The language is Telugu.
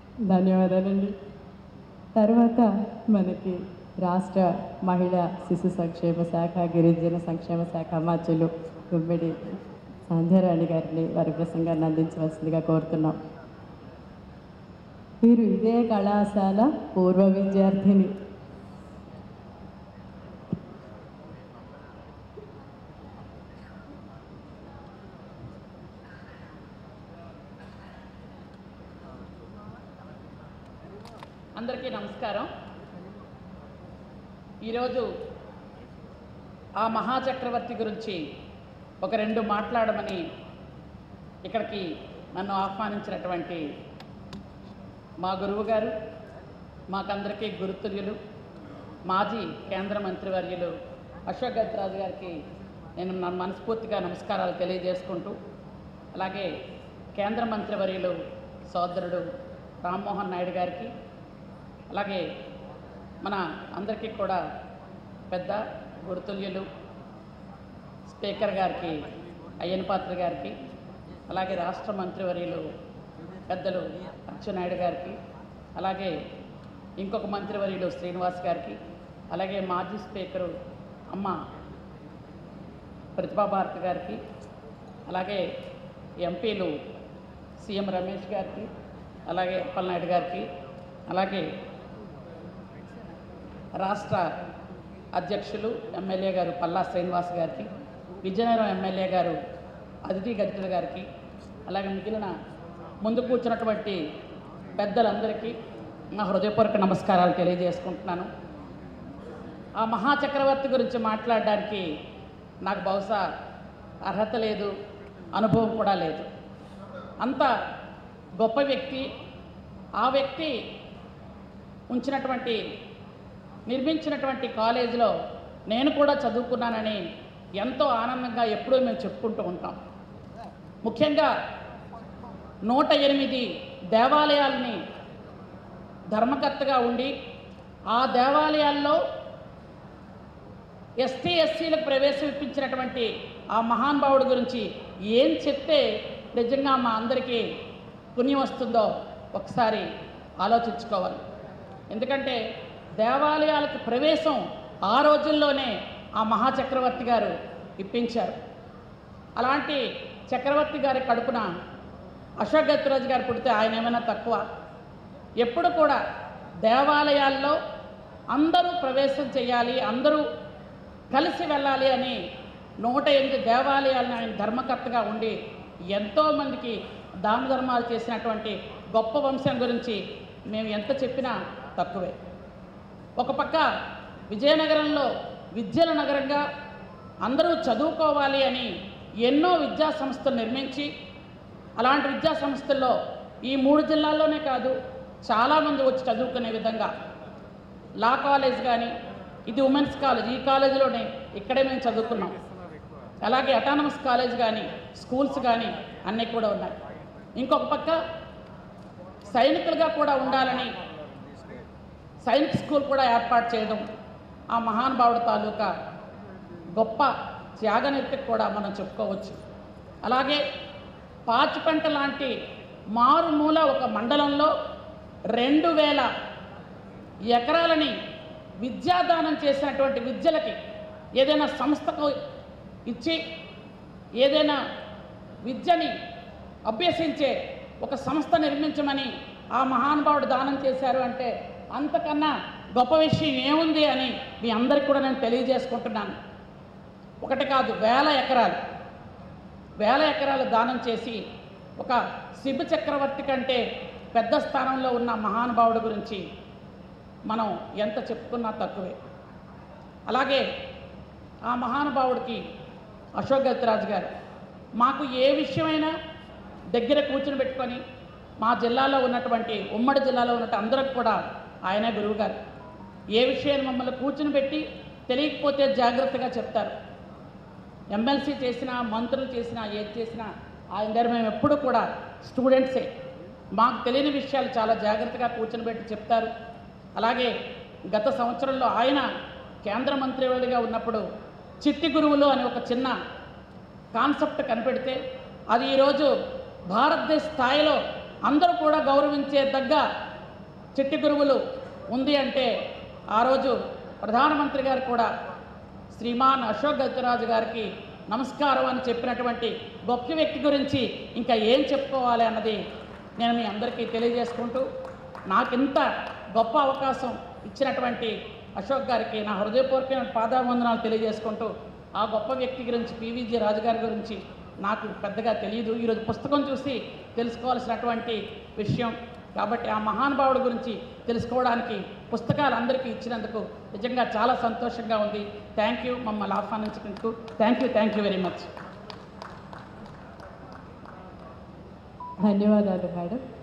ధన్యవాదాలండి తర్వాత మనకి రాష్ట్ర మహిళా శిశు సంక్షేమ శాఖ గిరిజన సంక్షేమ శాఖ అమాచులు గుమ్మిడి సంధ్యారాణి గారిని వారి ప్రసంగాన్ని అందించవలసిందిగా కోరుతున్నాం వీరు ఇదే కళాశాల పూర్వ విద్యార్థిని అందరికీ నమస్కారం ఈరోజు ఆ మహాచక్రవర్తి గురించి ఒక రెండు మాట్లాడమని ఇక్కడికి నన్ను ఆహ్వానించినటువంటి మా గురువు గారు మాకందరికీ గురుతుల్యులు మాజీ కేంద్ర మంత్రివర్యులు అశోక్ గజరాజు గారికి నేను నా మనస్ఫూర్తిగా నమస్కారాలు తెలియజేసుకుంటూ అలాగే కేంద్ర మంత్రివర్యులు సోదరుడు రామ్మోహన్ నాయుడు గారికి అలాగే మన అందరికీ కూడా పెద్ద గురుతుల్యులు స్పీకర్ గారికి అయ్యన్ పాత్ర గారికి అలాగే రాష్ట్ర మంత్రివర్యులు పెద్దలు అచ్చెన్నాయుడు గారికి అలాగే ఇంకొక మంత్రివర్యులు శ్రీనివాస్ గారికి అలాగే మాజీ స్పీకరు అమ్మ ప్రతిభా భారతి గారికి అలాగే ఎంపీలు సీఎం రమేష్ గారికి అలాగే అప్పలనాయుడు గారికి అలాగే రాష్ట్ర అధ్యక్షులు ఎమ్మెల్యే గారు పల్లా శ్రీనివాస్ గారికి విజయనగరం ఎమ్మెల్యే గారు అదితి గజల గారికి అలాగే మిగిలిన ముందు కూర్చున్నటువంటి పెద్దలందరికీ నా హృదయపూర్వక నమస్కారాలు తెలియజేసుకుంటున్నాను ఆ మహాచక్రవర్తి గురించి మాట్లాడడానికి నాకు బహుశా అర్హత లేదు అనుభవం కూడా లేదు అంత గొప్ప వ్యక్తి ఆ వ్యక్తి ఉంచినటువంటి నిర్మించినటువంటి కాలేజీలో నేను కూడా చదువుకున్నానని ఎంతో ఆనందంగా ఎప్పుడూ మేము చెప్పుకుంటూ ఉంటాం ముఖ్యంగా నూట ఎనిమిది దేవాలయాల్ని ధర్మకర్తగా ఉండి ఆ దేవాలయాల్లో ఎస్టీ ఎస్సీలకు ప్రవేశం ఇప్పించినటువంటి ఆ మహానుభావుడి గురించి ఏం చెప్తే నిజంగా మా అందరికీ పుణ్యం వస్తుందో ఒకసారి ఆలోచించుకోవాలి ఎందుకంటే దేవాలయాలకు ప్రవేశం ఆ రోజుల్లోనే ఆ మహాచక్రవర్తి గారు ఇప్పించారు అలాంటి చక్రవర్తి గారి కడుపున అశోక్ గజరాజు గారు పుడితే ఆయన ఏమైనా తక్కువ ఎప్పుడు కూడా దేవాలయాల్లో అందరూ ప్రవేశం చేయాలి అందరూ కలిసి వెళ్ళాలి అని నూట ఎనిమిది దేవాలయాలను ఆయన ధర్మకర్తగా ఉండి ఎంతోమందికి దాన ధర్మాలు చేసినటువంటి గొప్ప వంశం గురించి మేము ఎంత చెప్పినా తక్కువే ఒక పక్క విజయనగరంలో విద్యల నగరంగా అందరూ చదువుకోవాలి అని ఎన్నో విద్యా సంస్థలు నిర్మించి అలాంటి విద్యా సంస్థల్లో ఈ మూడు జిల్లాల్లోనే కాదు చాలామంది వచ్చి చదువుకునే విధంగా లా కాలేజ్ కానీ ఇది ఉమెన్స్ కాలేజ్ ఈ కాలేజీలోనే ఇక్కడే మేము చదువుకున్నాం అలాగే అటానమస్ కాలేజ్ కానీ స్కూల్స్ కానీ అన్నీ కూడా ఉన్నాయి ఇంకొక పక్క సైనికులుగా కూడా ఉండాలని సైనిక్ స్కూల్ కూడా ఏర్పాటు చేయడం ఆ మహానుభావుడు తాలూకా గొప్ప త్యాగనిర్తికి కూడా మనం చెప్పుకోవచ్చు అలాగే పాచిపెంట లాంటి మారుమూల ఒక మండలంలో రెండు వేల ఎకరాలని విద్యాదానం చేసినటువంటి విద్యలకి ఏదైనా సంస్థకు ఇచ్చి ఏదైనా విద్యని అభ్యసించే ఒక సంస్థ నిర్మించమని ఆ మహానుభావుడు దానం చేశారు అంటే అంతకన్నా గొప్ప విషయం ఏముంది అని మీ అందరికి కూడా నేను తెలియజేసుకుంటున్నాను ఒకటి కాదు వేల ఎకరాలు వేల ఎకరాలు దానం చేసి ఒక శిబు చక్రవర్తి కంటే పెద్ద స్థానంలో ఉన్న మహానుభావుడు గురించి మనం ఎంత చెప్పుకున్నా తక్కువే అలాగే ఆ మహానుభావుడికి అశోక్ గజరాజు గారు మాకు ఏ విషయమైనా దగ్గర కూర్చుని పెట్టుకొని మా జిల్లాలో ఉన్నటువంటి ఉమ్మడి జిల్లాలో ఉన్నట్టు అందరికి కూడా ఆయనే గురువు గారు ఏ విషయాన్ని మమ్మల్ని కూర్చుని పెట్టి తెలియకపోతే జాగ్రత్తగా చెప్తారు ఎమ్మెల్సీ చేసినా మంత్రులు చేసినా ఏది చేసినా ఆయన దగ్గర మేము ఎప్పుడు కూడా స్టూడెంట్సే మాకు తెలియని విషయాలు చాలా జాగ్రత్తగా కూర్చొని పెట్టి చెప్తారు అలాగే గత సంవత్సరంలో ఆయన కేంద్ర మంత్రివర్యులుగా ఉన్నప్పుడు చిట్టి గురువులు అని ఒక చిన్న కాన్సెప్ట్ కనిపెడితే అది ఈరోజు భారతదేశ స్థాయిలో అందరూ కూడా గౌరవించే దగ్గ చిట్టి గురువులు ఉంది అంటే ఆ రోజు ప్రధానమంత్రి గారు కూడా శ్రీమాన్ అశోక్ గజరాజు గారికి నమస్కారం అని చెప్పినటువంటి గొప్ప వ్యక్తి గురించి ఇంకా ఏం చెప్పుకోవాలి అన్నది నేను మీ అందరికీ తెలియజేసుకుంటూ నాకింత గొప్ప అవకాశం ఇచ్చినటువంటి అశోక్ గారికి నా హృదయపూర్వకమైన పాదావందనాలు తెలియజేసుకుంటూ ఆ గొప్ప వ్యక్తి గురించి పివిజి రాజు గారి గురించి నాకు పెద్దగా తెలియదు ఈరోజు పుస్తకం చూసి తెలుసుకోవాల్సినటువంటి విషయం కాబట్టి ఆ మహానుభావుడి గురించి తెలుసుకోవడానికి పుస్తకాలు అందరికీ ఇచ్చినందుకు నిజంగా చాలా సంతోషంగా ఉంది థ్యాంక్ యూ మమ్మల్ని ఆహ్వానించినందుకు thank you thank you very much ధన్యవాదాలు మేడం